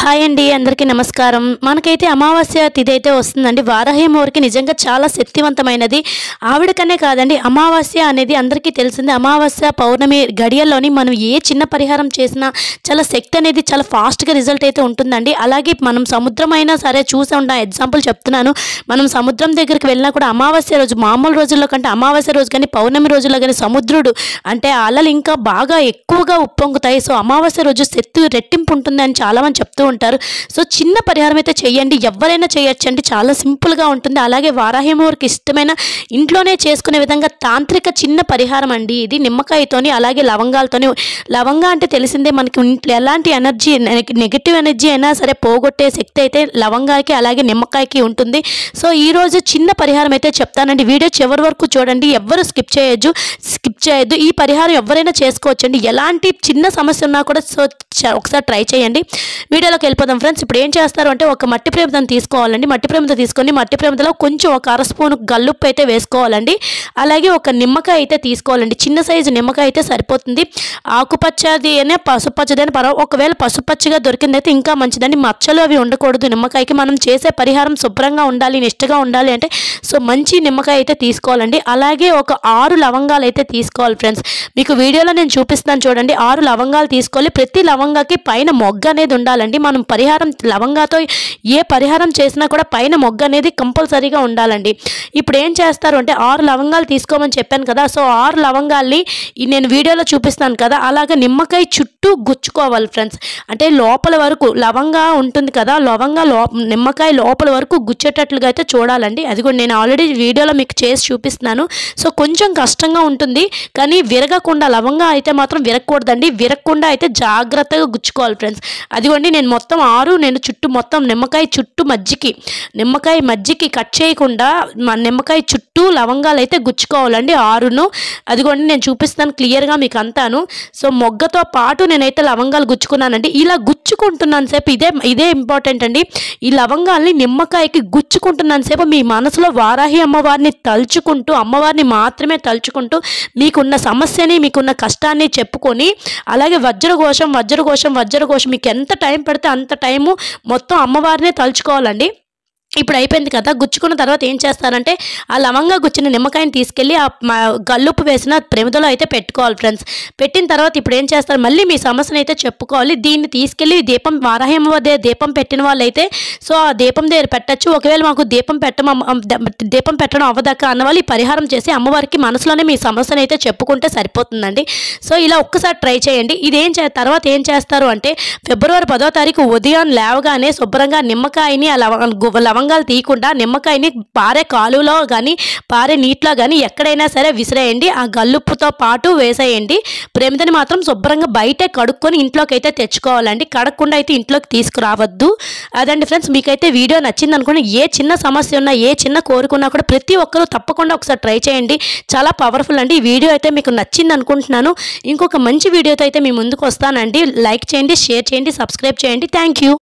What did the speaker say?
hi అండి అందరికీ నమస్కారం మనకైతే అమావాస్య తిథి అయితే వస్తుందండి వారాహేమూరికి నిజంగా చాలా శక్తివంతమైనది ఆవిడకనే కాదండి అమావాస్య అనేది అందరికీ తెలిసిందే అమావాస్య పౌర్ణమి గడియల్లోని మనం ఏ చిన్న పరిహారం చేసినా చాలా శక్తి అనేది చాలా ఫాస్ట్గా రిజల్ట్ అయితే ఉంటుందండి అలాగే మనం సముద్రం అయినా సరే చూసి ఉంటాం ఎగ్జాంపుల్ చెప్తున్నాను మనం సముద్రం దగ్గరికి వెళ్ళినా కూడా అమావాస్య రోజు మామూలు రోజుల్లో కంటే అమావాస్య రోజు కానీ పౌర్ణమి రోజుల్లో కానీ సముద్రుడు అంటే అలలు ఇంకా బాగా ఎక్కువగా ఉప్పొంగుతాయి సో అమావాస్య రోజు శక్తి రెట్టింపు ఉంటుంది అని చాలా మంది చెప్తూ ఉంటారు సో చిన్న పరిహారం అయితే చేయండి ఎవరైనా చేయొచ్చండి చాలా సింపుల్గా ఉంటుంది అలాగే వారాహిమూరికి ఇష్టమైన ఇంట్లోనే చేసుకునే విధంగా తాంత్రిక చిన్న పరిహారం అండి ఇది నిమ్మకాయతోని అలాగే లవంగాలతోని లవంగా అంటే తెలిసిందే మనకి ఇంట్లో ఎలాంటి ఎనర్జీ నెగిటివ్ ఎనర్జీ అయినా సరే పోగొట్టే శక్తి అయితే లవంగాకి అలాగే నిమ్మకాయకి ఉంటుంది సో ఈ రోజు చిన్న పరిహారం అయితే చెప్తానండి వీడియో చివరి వరకు చూడండి ఎవ్వరు స్కిప్ చేయొద్దు స్కిప్ చేయొద్దు ఈ పరిహారం ఎవరైనా చేసుకోవచ్చండి ఎలాంటి చిన్న సమస్య ఉన్నా కూడా సో చ- ఒకసారి ట్రై చేయండి వీడియోలోకి వెళ్ళిపోదాం ఫ్రెండ్స్ ఇప్పుడు ఏం చేస్తారు అంటే ఒక మట్టి ప్రేమతను తీసుకోవాలండి మట్టి ప్రేమత తీసుకొని మట్టి ప్రేమతలో కొంచెం ఒక అర స్పూన్ గల్లుప్పు అయితే వేసుకోవాలండి అలాగే ఒక నిమ్మకాయ అయితే తీసుకోవాలండి చిన్న సైజు నిమ్మకాయ అయితే సరిపోతుంది ఆకుపచ్చది అనే పసుపచ్చది అని పర్వ ఒకవేళ పసుపచ్చగా దొరికిందైతే ఇంకా మంచిదండి మచ్చలు అవి ఉండకూడదు నిమ్మకాయకి మనం చేసే పరిహారం శుభ్రంగా ఉండాలి నిష్టగా ఉండాలి అంటే సో మంచి నిమ్మకాయ అయితే తీసుకోవాలండి అలాగే ఒక ఆరు లవంగాలు అయితే తీసుకోవాలి ఫ్రెండ్స్ మీకు వీడియోలో నేను చూపిస్తాను చూడండి ఆరు లవంగాలు తీసుకోవాలి ప్రతి లవంగాకి పైన మొగ్గ అనేది ఉండాలండి మనం పరిహారం లవంగాతో ఏ పరిహారం చేసినా కూడా పైన మొగ్గ అనేది కంపల్సరీగా ఉండాలండి ఇప్పుడు ఏం చేస్తారు అంటే ఆరు లవంగాలు తీసుకోమని చెప్పాను కదా సో ఆరు లవంగాల్ని ఈ నేను వీడియోలో చూపిస్తాను కదా అలాగే నిమ్మకాయ చుట్టూ గుచ్చుకోవాలి ఫ్రెండ్స్ అంటే లోపల వరకు లవంగా ఉంటుంది కదా లవంగా లో నిమ్మకాయ లోపల వరకు గుచ్చేటట్లుగా అయితే చూడాలండి అది కూడా నేను ఆల్రెడీ వీడియోలో మీకు చేసి చూపిస్తున్నాను సో కొంచెం కష్టంగా ఉంటుంది కానీ విరగకుండా లవంగా అయితే మాత్రం విరగకూడదండి విరగకుండా అయితే జాగ్రత్తగా గుచ్చుకోవాలి ఫ్రెండ్స్ అదిగోండి నేను మొత్తం ఆరు నేను చుట్టూ మొత్తం నిమ్మకాయ చుట్టూ మజ్జికి నిమ్మకాయ మజ్జికి కట్ చేయకుండా మా నిమ్మకాయ చుట్టూ లవంగాలు అయితే గుచ్చుకోవాలండి ఆరును అదిగోండి నేను చూపిస్తాను క్లియర్గా మీకు అంతాను సో మొగ్గతో పాటు నేనైతే లవంగాలు గుచ్చుకున్నానండి ఇలా గుచ్చుకుంటున్నాను సేపు ఇదే ఇదే ఇంపార్టెంట్ అండి ఈ లవంగాల్ని నిమ్మకాయకి గుచ్చుకుంటున్నాను సేపు మీ మనసులో వారాహి అమ్మవారిని తలుచుకుంటూ అమ్మవారిని మాత్రమే తలుచుకుంటూ మీకున్న సమస్యని మీకున్న కష్టాన్ని చెప్పుకొని అలాగే వజ్రఘోషం వజ్రఘోషం వజ్రఘోషం మీకు ఎంత టైం పడితే అంత టైము మొత్తం అమ్మవారినే తలుచుకోవాలండి ఇప్పుడు అయిపోయింది కదా గుచ్చుకున్న తర్వాత ఏం చేస్తారంటే ఆ లవంగా గుచ్చిన నిమ్మకాయని తీసుకెళ్ళి ఆ మ- గల్లుప్పు వేసిన ప్రమిదలో అయితే పెట్టుకోవాలి ఫ్రెండ్స్ పెట్టిన తర్వాత ఇప్పుడు ఏం చేస్తారు మళ్ళీ మీ సమస్యను అయితే చెప్పుకోవాలి దీన్ని తీసుకెళ్ళి దీపం వారాహేమ దగ్గర దీపం పెట్టిన వాళ్ళైతే సో ఆ దీపం దగ్గర పెట్టచ్చు ఒకవేళ మాకు దీపం పెట్టమ దీపం పెట్టడం అవ్వదాకా అన్న వాళ్ళు ఈ పరిహారం చేసి అమ్మవారికి మనసులోనే మీ సమస్యను అయితే చెప్పుకుంటే సరిపోతుందండి సో ఇలా ఒక్కసారి ట్రై చేయండి ఇదేం చే తర్వాత ఏం చేస్తారు అంటే ఫిబ్రవరి పదో తారీఖు ఉదయం లేవగానే శుభ్రంగా నిమ్మకాయని ఆ లవ గు- లవంగాలు తీయకుండా నిమ్మకాయని పారే కాలువలో కానీ పారే నీటిలో కానీ ఎక్కడైనా సరే విసిరేయండి ఆ గల్లుప్పుతో పాటు వేసేయండి ప్రేమిదని మాత్రం శుభ్రంగా బయటే కడుక్కొని ఇంట్లోకి అయితే తెచ్చుకోవాలండి కడగకుండా అయితే ఇంట్లోకి తీసుకురావద్దు అదండి ఫ్రెండ్స్ మీకైతే వీడియో నచ్చింది అనుకోండి ఏ చిన్న సమస్య ఉన్నా ఏ చిన్న కోరుకున్నా కూడా ప్రతి ఒక్కరూ తప్పకుండా ఒకసారి ట్రై చేయండి చాలా పవర్ఫుల్ అండి ఈ వీడియో అయితే మీకు నచ్చింది అనుకుంటున్నాను ఇంకొక మంచి వీడియోతో అయితే మీ ముందుకు వస్తానండి లైక్ చేయండి షేర్ చేయండి సబ్స్క్రైబ్ చేయండి థ్యాంక్ యూ